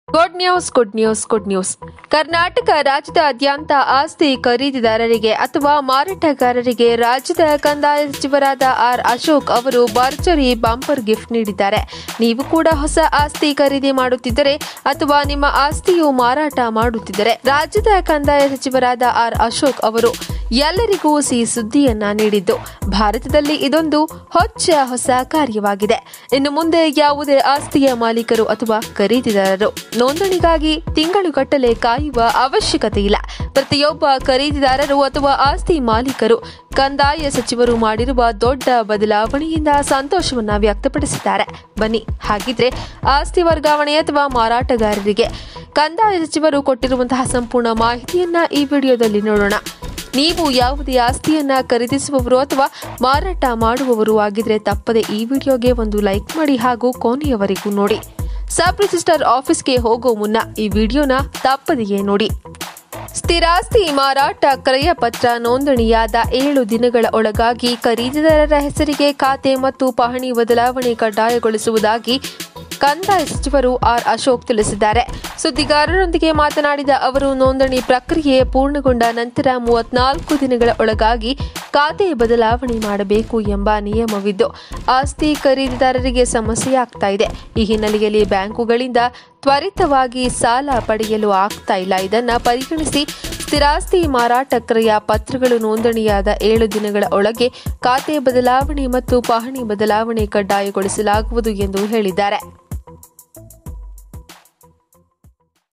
good news good news good news Karnataka ರಾಜ್ಯದಾದ್ಯಂತ ಆಸ್ತಿ ಖರೀದಿದಾರರಿಗೆ ಅಥವಾ ಮಾರಾಟಗಾರರಿಗೆ ರಾಜ್ಯದ ಕಂದಾಯ ಸಚಿವರಾದ ಆರ್ ಅಶೋಕ್ ಅವರು ಭರ್ಜರಿ ಬಂಪರ್ ಗಿಫ್ಟ್ ನೀಡಿದ್ದಾರೆ ನೀವು ಕೂಡ ಹೊಸ ಆಸ್ತಿ ಖರೀದಿ ಮಾಡುತ್ತಿದ್ದರೆ ಅಥವಾ ನಿಮ್ಮ ಆಸ್ತಿಯು ಮಾರಾಟ ಮಾಡುತ್ತಿದ್ದರೆ ರಾಜ್ಯದ ಕಂದಾಯ ಸಚಿವರಾದ ಆರ್ ಅಶೋಕ್ ಅವರು ಎಲ್ಲರಿಗೂ ಸಿಹಿ ಸುದ್ದಿಯನ್ನ ನೀಡಿದ್ದು ಭಾರತದಲ್ಲಿ ಇದೊಂದು ಹೊಚ್ಚ ಹೊಸ ಕಾರ್ಯವಾಗಿದೆ ಇನ್ನು ಮುಂದೆ ಯಾವುದೇ ಆಸ್ತಿಯ ಮಾಲೀಕರು ಅಥವಾ ಖರೀದಿದಾರರು ನೋಂದಣಿಗಾಗಿ ತಿಂಗಳುಗಟ್ಟಲೆ ಕಾಯುವ ಅವಶ್ಯಕತೆ ಇಲ್ಲ ಪ್ರತಿಯೊಬ್ಬ ಖರೀದಿದಾರರು ಅಥವಾ ಆಸ್ತಿ ಮಾಲೀಕರು ಕಂದಾಯ ಸಚಿವರು ಮಾಡಿರುವ ದೊಡ್ಡ ಬದಲಾವಣೆಯಿಂದ ಸಂತೋಷವನ್ನ ವ್ಯಕ್ತಪಡಿಸಿದ್ದಾರೆ ಬನ್ನಿ ಹಾಗಿದ್ರೆ ಆಸ್ತಿ ವರ್ಗಾವಣೆ ಅಥವಾ ಮಾರಾಟಗಾರರಿಗೆ ಕಂದಾಯ ಸಚಿವರು ಕೊಟ್ಟಿರುವಂತಹ ಸಂಪೂರ್ಣ ಮಾಹಿತಿಯನ್ನ ಈ ವಿಡಿಯೋದಲ್ಲಿ ನೋಡೋಣ ನೀವು ಯಾವುದೇ ಆಸ್ತಿಯನ್ನ ಖರೀದಿಸುವವರು ಅಥವಾ ಮಾರಾಟ ಮಾಡುವವರು ಆಗಿದ್ರೆ ತಪ್ಪದೆ ಈ ವಿಡಿಯೋಗೆ ಒಂದು ಲೈಕ್ ಮಾಡಿ ಹಾಗೂ ಕೊನೆಯವರೆಗೂ ನೋಡಿ ಸಬ್ ರಿಜಿಸ್ಟರ್ ಆಫೀಸ್ಗೆ ಹೋಗೋ ಮುನ್ನ ಈ ವಿಡಿಯೋನ ತಪ್ಪದೆಯೇ ನೋಡಿ ಸ್ಥಿರಾಸ್ತಿ ಮಾರಾಟ ಕ್ರಯ ಪತ್ರ ನೋಂದಣಿಯಾದ ಏಳು ದಿನಗಳ ಒಳಗಾಗಿ ಖರೀದಿದಾರರ ಹೆಸರಿಗೆ ಖಾತೆ ಮತ್ತು ಪಹಣಿ ಬದಲಾವಣೆ ಕಡ್ಡಾಯಗೊಳಿಸುವುದಾಗಿ ಕಂದಾಯ ಸಚಿವರು ಆರ್ ಅಶೋಕ್ ತಿಳಿಸಿದ್ದಾರೆ ಸುದ್ದಿಗಾರರೊಂದಿಗೆ ಮಾತನಾಡಿದ ಅವರು ನೋಂದಣಿ ಪ್ರಕ್ರಿಯೆ ಪೂರ್ಣಗೊಂಡ ನಂತರ ಮೂವತ್ನಾಲ್ಕು ದಿನಗಳ ಒಳಗಾಗಿ ಖಾತೆ ಬದಲಾವಣೆ ಮಾಡಬೇಕು ಎಂಬ ನಿಯಮವಿದ್ದು ಆಸ್ತಿ ಖರೀದಿದಾರರಿಗೆ ಸಮಸ್ಯೆಯಾಗ್ತಾ ಇದೆ ಈ ಹಿನ್ನೆಲೆಯಲ್ಲಿ ಬ್ಯಾಂಕುಗಳಿಂದ ತ್ವರಿತವಾಗಿ ಸಾಲ ಪಡೆಯಲು ಆಗ್ತಾ ಇಲ್ಲ ಇದನ್ನ ಪರಿಗಣಿಸಿ ಸ್ಥಿರಾಸ್ತಿ ಮಾರಾಟ ಕ್ರಯ ಪತ್ರಗಳು ನೋಂದಣಿಯಾದ ಏಳು ದಿನಗಳ ಒಳಗೆ ಖಾತೆ ಬದಲಾವಣೆ ಮತ್ತು ಪಹಣಿ ಬದಲಾವಣೆ ಕಡ್ಡಾಯಗೊಳಿಸಲಾಗುವುದು ಎಂದು ಹೇಳಿದ್ದಾರೆ